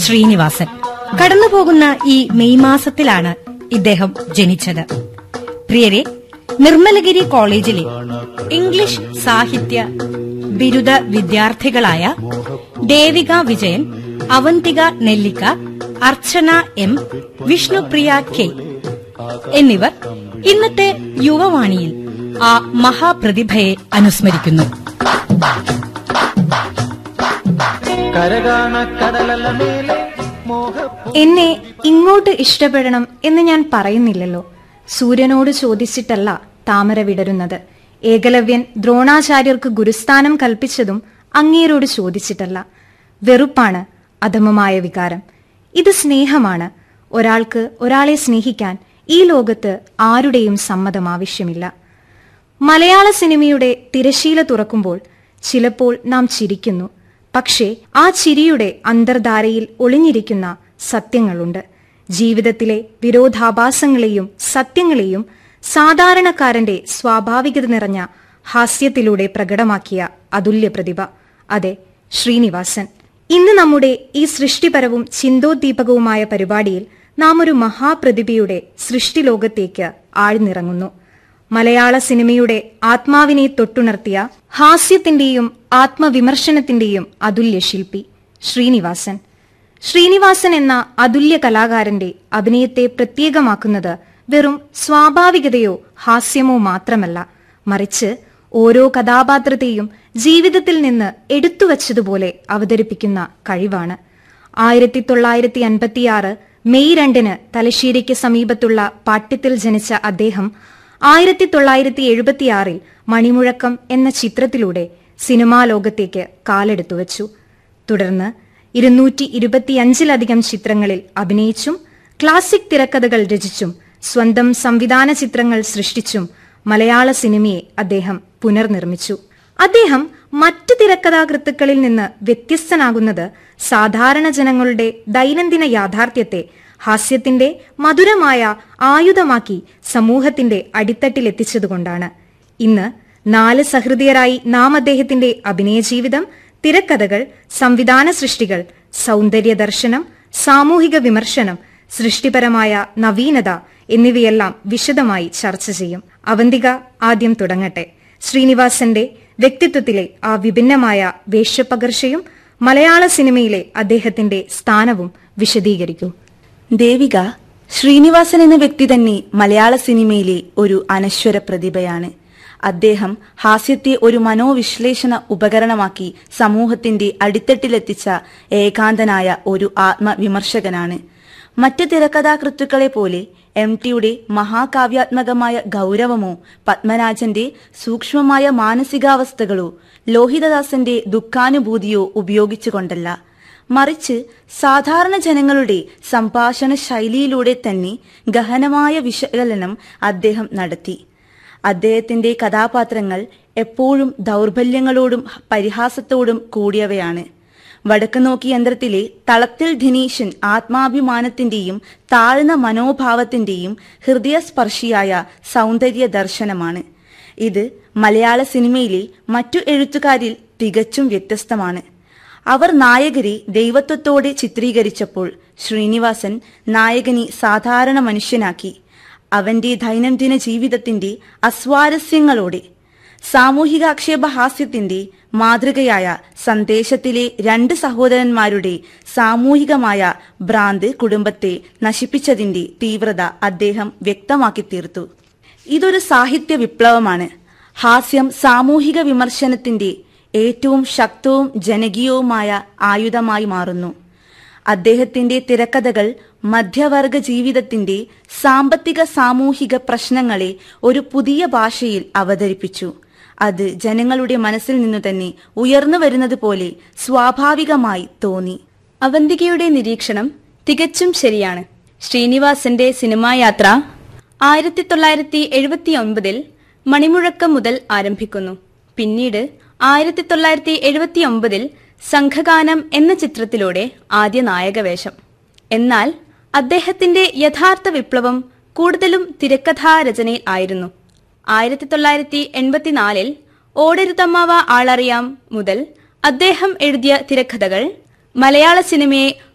ശ്രീനിവാസൻ കടന്നുപോകുന്ന ഈ മെയ് മാസത്തിലാണ് ഇദ്ദേഹം ജനിച്ചത് പ്രിയരെ നിർമ്മലഗിരി കോളേജിലെ ഇംഗ്ലീഷ് സാഹിത്യ ബിരുദ വിദ്യാർത്ഥികളായ ദേവിക വിജയൻ അവന്തിക നെല്ലിക്ക അർച്ചന എം വിഷ്ണുപ്രിയ കെ എന്നിവർ ഇന്നത്തെ യുവവാണിയിൽ ആ മഹാപ്രതിഭയെ അനുസ്മരിക്കുന്നു കരകാണ കടലല മേലെ മോഹ എന്നെ ഇങ്ങോട്ട് ഇഷ്ടപ്പെടണം എന്ന് ഞാൻ പറയുന്നില്ലല്ലോ സൂര്യനോട് ചോദിച്ചിട്ടല്ല താമര വിടരുന്നത് ഏകലവ്യൻ ദ്രോണാചാര്യർക്ക് ഗുരുസ്ഥാനം കൽപ്പിച്ചതും അങ്ങേരോട് ചോദിച്ചിട്ടല്ല വെറുപ്പാണ് അധമമായ വികാരം ഇത് സ്നേഹമാണ് ഒരാൾക്ക് ഒരാളെ സ്നേഹിക്കാൻ ഈ ലോകത്ത് ആരുടെയും സമ്മതം ആവശ്യമില്ല മലയാള സിനിമയുടെ തിരശീല തുറക്കുമ്പോൾ ചിലപ്പോൾ നാം ചിരിക്കുന്നു പക്ഷേ ആ ചിരിയുടെ അന്തർധാരയിൽ ഒളിഞ്ഞിരിക്കുന്ന സത്യങ്ങളുണ്ട് ജീവിതത്തിലെ വിരോധാഭാസങ്ങളെയും സത്യങ്ങളെയും സാധാരണക്കാരന്റെ സ്വാഭാവികത നിറഞ്ഞ ഹാസ്യത്തിലൂടെ പ്രകടമാക്കിയ അതുല്യ പ്രതിഭ അതെ ശ്രീനിവാസൻ ഇന്ന് നമ്മുടെ ഈ സൃഷ്ടിപരവും ചിന്തോദ്ദീപകവുമായ പരിപാടിയിൽ നാം ഒരു മഹാപ്രതിഭയുടെ സൃഷ്ടിലോകത്തേക്ക് ആഴ്ന്നിറങ്ങുന്നു മലയാള സിനിമയുടെ ആത്മാവിനെ തൊട്ടുണർത്തിയ ഹാസ്യത്തിന്റെയും ആത്മവിമർശനത്തിന്റെയും അതുല്യ ശില്പി ശ്രീനിവാസൻ ശ്രീനിവാസൻ എന്ന അതുല്യ കലാകാരന്റെ അഭിനയത്തെ പ്രത്യേകമാക്കുന്നത് വെറും സ്വാഭാവികതയോ ഹാസ്യമോ മാത്രമല്ല മറിച്ച് ഓരോ കഥാപാത്രത്തെയും ജീവിതത്തിൽ നിന്ന് എടുത്തുവച്ചതുപോലെ അവതരിപ്പിക്കുന്ന കഴിവാണ് ആയിരത്തി തൊള്ളായിരത്തി അൻപത്തിയാറ് മെയ് രണ്ടിന് തലശ്ശേരിക്ക് സമീപത്തുള്ള പാട്യത്തിൽ ജനിച്ച അദ്ദേഹം ആയിരത്തി തൊള്ളായിരത്തി എഴുപത്തിയാറിൽ മണിമുഴക്കം എന്ന ചിത്രത്തിലൂടെ സിനിമാ ലോകത്തേക്ക് കാലെടുത്തു വച്ചു തുടർന്ന് ഇരുന്നൂറ്റി ഇരുപത്തിയഞ്ചിലധികം ചിത്രങ്ങളിൽ അഭിനയിച്ചും ക്ലാസിക് തിരക്കഥകൾ രചിച്ചും സ്വന്തം സംവിധാന ചിത്രങ്ങൾ സൃഷ്ടിച്ചും മലയാള സിനിമയെ അദ്ദേഹം പുനർനിർമ്മിച്ചു അദ്ദേഹം മറ്റ് തിരക്കഥാകൃത്തുക്കളിൽ നിന്ന് വ്യത്യസ്തനാകുന്നത് സാധാരണ ജനങ്ങളുടെ ദൈനംദിന യാഥാർത്ഥ്യത്തെ ഹാസ്യത്തിന്റെ മധുരമായ ആയുധമാക്കി സമൂഹത്തിന്റെ അടിത്തട്ടിലെത്തിച്ചതുകൊണ്ടാണ് ഇന്ന് നാല് സഹൃദയരായി നാം അദ്ദേഹത്തിന്റെ അഭിനയ ജീവിതം തിരക്കഥകൾ സംവിധാന സൃഷ്ടികൾ സൗന്ദര്യ ദർശനം സാമൂഹിക വിമർശനം സൃഷ്ടിപരമായ നവീനത എന്നിവയെല്ലാം വിശദമായി ചർച്ച ചെയ്യും അവന്തിക ആദ്യം തുടങ്ങട്ടെ ശ്രീനിവാസന്റെ വ്യക്തിത്വത്തിലെ ആ വിഭിന്നമായ വേഷപ്പകർച്ചയും മലയാള സിനിമയിലെ അദ്ദേഹത്തിന്റെ സ്ഥാനവും വിശദീകരിക്കൂ ദേവിക ശ്രീനിവാസൻ എന്ന വ്യക്തി തന്നെ മലയാള സിനിമയിലെ ഒരു അനശ്വര പ്രതിഭയാണ് അദ്ദേഹം ഹാസ്യത്തെ ഒരു മനോവിശ്ലേഷണ ഉപകരണമാക്കി സമൂഹത്തിന്റെ അടിത്തട്ടിലെത്തിച്ച ഏകാന്തനായ ഒരു ആത്മവിമർശകനാണ് മറ്റ് തിരക്കഥാകൃത്തുക്കളെ പോലെ എം ടിയുടെ മഹാകാവ്യാത്മകമായ ഗൗരവമോ പത്മരാജന്റെ സൂക്ഷ്മമായ മാനസികാവസ്ഥകളോ ലോഹിതദാസന്റെ ദുഃഖാനുഭൂതിയോ ഉപയോഗിച്ചുകൊണ്ടല്ല മറിച്ച് സാധാരണ ജനങ്ങളുടെ സംഭാഷണ ശൈലിയിലൂടെ തന്നെ ഗഹനമായ വിശകലനം അദ്ദേഹം നടത്തി അദ്ദേഹത്തിന്റെ കഥാപാത്രങ്ങൾ എപ്പോഴും ദൗർബല്യങ്ങളോടും പരിഹാസത്തോടും കൂടിയവയാണ് വടക്കുനോക്കി യന്ത്രത്തിലെ തളത്തിൽ ധിനീഷൻ ആത്മാഭിമാനത്തിന്റെയും താഴ്ന്ന മനോഭാവത്തിന്റെയും ഹൃദയസ്പർശിയായ സൗന്ദര്യ ദർശനമാണ് ഇത് മലയാള സിനിമയിലെ മറ്റു എഴുത്തുകാരിൽ തികച്ചും വ്യത്യസ്തമാണ് അവർ നായകരെ ദൈവത്വത്തോടെ ചിത്രീകരിച്ചപ്പോൾ ശ്രീനിവാസൻ നായകനെ സാധാരണ മനുഷ്യനാക്കി അവന്റെ ദൈനംദിന ജീവിതത്തിന്റെ അസ്വാരസ്യങ്ങളോടെ സാമൂഹികാക്ഷേപഹാസ്യത്തിന്റെ മാതൃകയായ സന്ദേശത്തിലെ രണ്ട് സഹോദരന്മാരുടെ സാമൂഹികമായ ഭ്രാന്ത് കുടുംബത്തെ നശിപ്പിച്ചതിന്റെ തീവ്രത അദ്ദേഹം വ്യക്തമാക്കി തീർത്തു ഇതൊരു സാഹിത്യ വിപ്ലവമാണ് ഹാസ്യം സാമൂഹിക വിമർശനത്തിന്റെ ഏറ്റവും ശക്തവും ജനകീയവുമായ ആയുധമായി മാറുന്നു അദ്ദേഹത്തിന്റെ തിരക്കഥകൾ മധ്യവർഗ ജീവിതത്തിന്റെ സാമ്പത്തിക സാമൂഹിക പ്രശ്നങ്ങളെ ഒരു പുതിയ ഭാഷയിൽ അവതരിപ്പിച്ചു അത് ജനങ്ങളുടെ മനസ്സിൽ നിന്നു തന്നെ ഉയർന്നു വരുന്നത് പോലെ സ്വാഭാവികമായി തോന്നി അവന്തികയുടെ നിരീക്ഷണം തികച്ചും ശരിയാണ് ശ്രീനിവാസന്റെ സിനിമായാത്ര ആയിരത്തി തൊള്ളായിരത്തി എഴുപത്തി ഒൻപതിൽ മണിമുഴക്കം മുതൽ ആരംഭിക്കുന്നു പിന്നീട് ആയിരത്തി തൊള്ളായിരത്തി എഴുപത്തി ഒമ്പതിൽ സംഘഗാനം എന്ന ചിത്രത്തിലൂടെ ആദ്യ നായകവേഷം എന്നാൽ അദ്ദേഹത്തിന്റെ യഥാർത്ഥ വിപ്ലവം കൂടുതലും തിരക്കഥാരചനയിൽ ആയിരുന്നു ആയിരത്തി തൊള്ളായിരത്തി എൺപത്തിനാലിൽ ഓടരുതമ്മാവ ആളറിയാം മുതൽ അദ്ദേഹം എഴുതിയ തിരക്കഥകൾ മലയാള സിനിമയെ